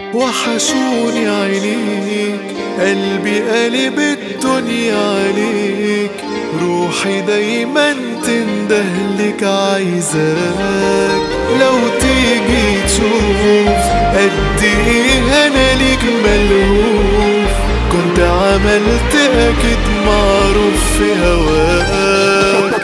وحشوني عينيك قلبي قلب الدنيا عليك روحي دايما تندهلك عايزاك لو تيجي تشوف قد ايه انا ليك ملهوف كنت عملت اكيد معروف في هواك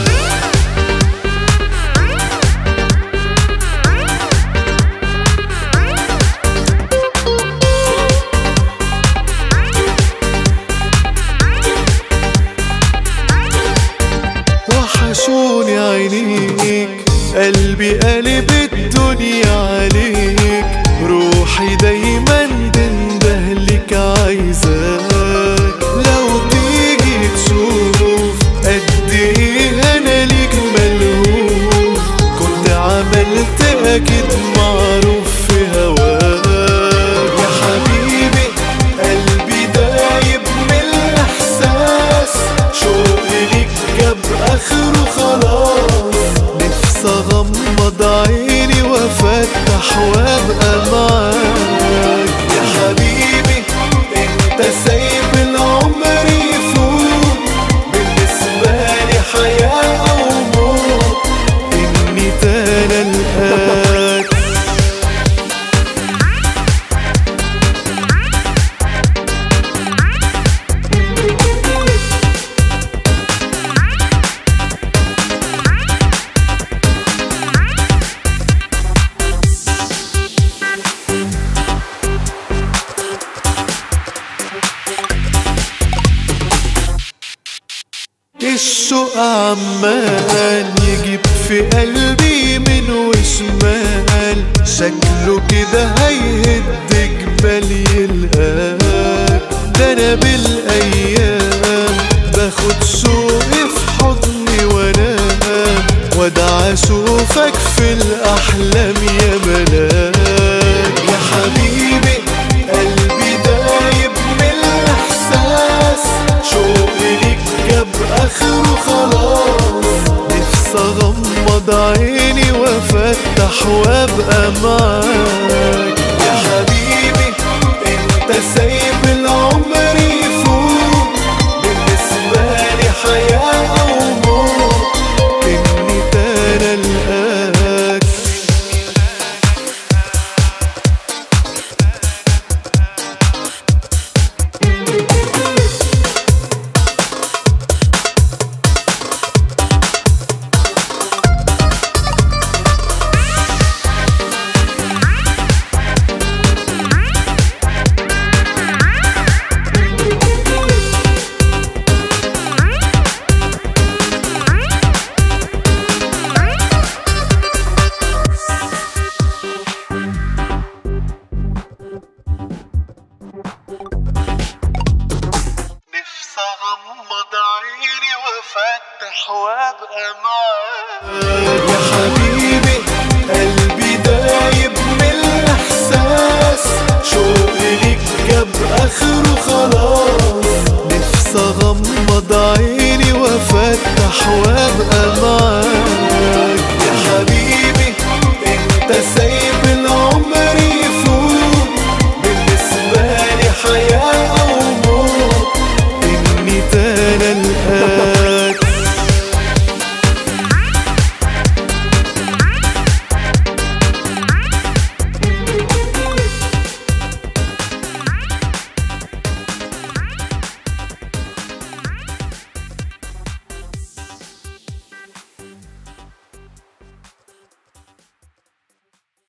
وحشوني عينيك قلبي قلب الدنيا عليك روحي دايما تندهلك عايزاك لو تيجي تشوف قد ايه انا ليك ملهوف كنت عملت اكيد معروف في هواك يا حبيبي قلبي دايب من الاحساس شوقي ليك جاب اخره خلاص نفسي اغمض عيني وافتح وابقى معاك يا حبيبي انت سايب العمر يفوت بالنسبة لي حياة او موت اني تانا الآن الشوق عمال يجيب في قلبي من وشمال شكله كده هيهد جبال يلقاك ده انا بالايام باخد شوقي في حضني وانام وادعى اشوفك في الاحلام يا ملاك يا حبيبي قلبي دايب من الاحساس شوقي ليك جاب اخره خلاص نفسي اغمض عيني وافتح وابقى معاك